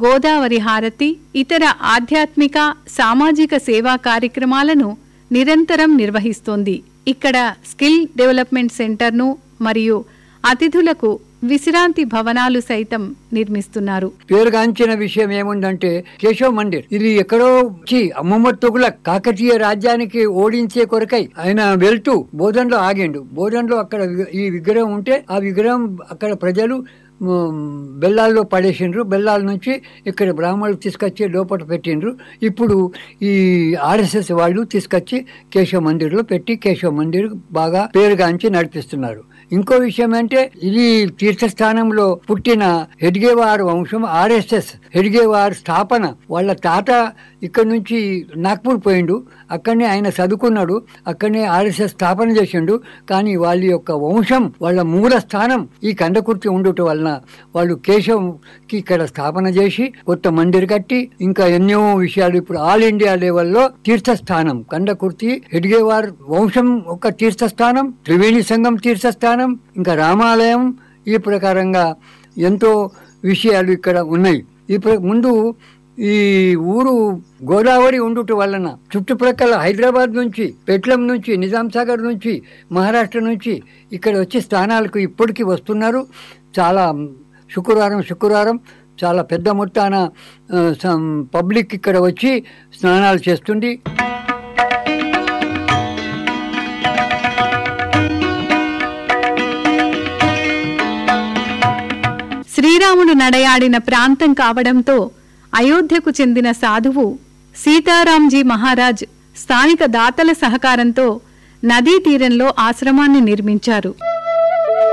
గోదావరి హారతి ఇతర ఆధ్యాత్మిక సామాజిక సేవా కార్యక్రమాలను నిరంతరం నిర్వహిస్తోంది ఇక్కడ స్కిల్ డెవలప్మెంట్ సెంటర్ను మరియు అతిథులకు విశ్రాంతి భవనాలు సైతం నిర్మిస్తున్నారు పేరుగాంచిన విషయం ఏముందంటే కేశవ్ మందిర్ ఇది ఎక్కడో వచ్చి అమ్మమ్మ తుగులక్ కాకతీయ రాజ్యానికి ఓడించే కొరకై ఆయన వెళ్తూ బోధన్లో ఆగిండు బోధన్లో అక్కడ వి- ఈ విగ్రహం ఉంటే ఆ విగ్రహం అక్కడ ప్రజలు మ్, బెల్లాల్లో పడేసిండ్రు బెల్లాల నుంచి ఇక్కడ బ్రాహ్మణులు తీసుకొచ్చి లోపల పెట్టిండ్రు ఇప్పుడు ఈ ఆర్ఎస్ఎస్ వాళ్ళు తీసుకొచ్చి కేశవ మందిర్లో పెట్టి కేశవ మందిర్ బాగా పేరుగాంచి నడిపిస్తున్నారు ఇంకో విషయం అంటే ఇది తీర్థస్థానంలో పుట్టిన హెడ్గేవార్ వంశం ఆర్ఎస్ఎస్ హెడ్గేవార్ స్థాపన వాళ్ళ తాత ఇక్కడ నుంచి నాగ్పూర్ పోయిండు అక్కడనే ఆయన చదువుకున్నాడు అక్కడనే ఆర్ఎస్ఎస్ స్థాపన చేసిండు కానీ వాళ్ళ యొక్క వంశం వాళ్ళ మూల స్థానం ఈ కందకుర్తి ఉండటం వలన వాళ్ళు కేశవ్కి ఇక్కడ స్థాపన చేసి కొత్త మందిర్ కట్టి ఇంకా ఎన్నో విషయాలు ఇప్పుడు ఆల్ ఇండియా లెవెల్లో తీర్థస్థానం కందకుర్తి హెడ్గేవార్ వంశం ఒక తీర్థస్థానం త్రివేణి సంఘం తీర్థస్థానం ఇంకా రామాలయం ఈ ప్రకారంగా ఎంతో విషయాలు ఇక్కడ ఉన్నాయి ఈ ప్ర- ముందు ఈ ఊరు గోదావరి ఉండుట వలన చుట్టుప్రక్కల హైదరాబాద్ నుంచి పెట్లం నుంచి నిజాం సాగర్ నుంచి మహారాష్ట్ర నుంచి ఇక్కడ వచ్చి స్థానాలకు ఇప్పటికీ వస్తున్నారు చాలా శుక్రవారం శుక్రవారం చాలా పెద్ద మొత్తాన ఆ, సం- పబ్లిక్ ఇక్కడ వచ్చి స్నానాలు చేస్తుంది శ్రీరాముడు నడయాడిన ప్రాంతం కావడంతో అయోధ్యకు చెందిన సాధువు సీతారాంజీ మహారాజ్ స్థానిక దాతల సహకారంతో నదీ తీరంలో ఆశ్రమాన్ని నిర్మించారు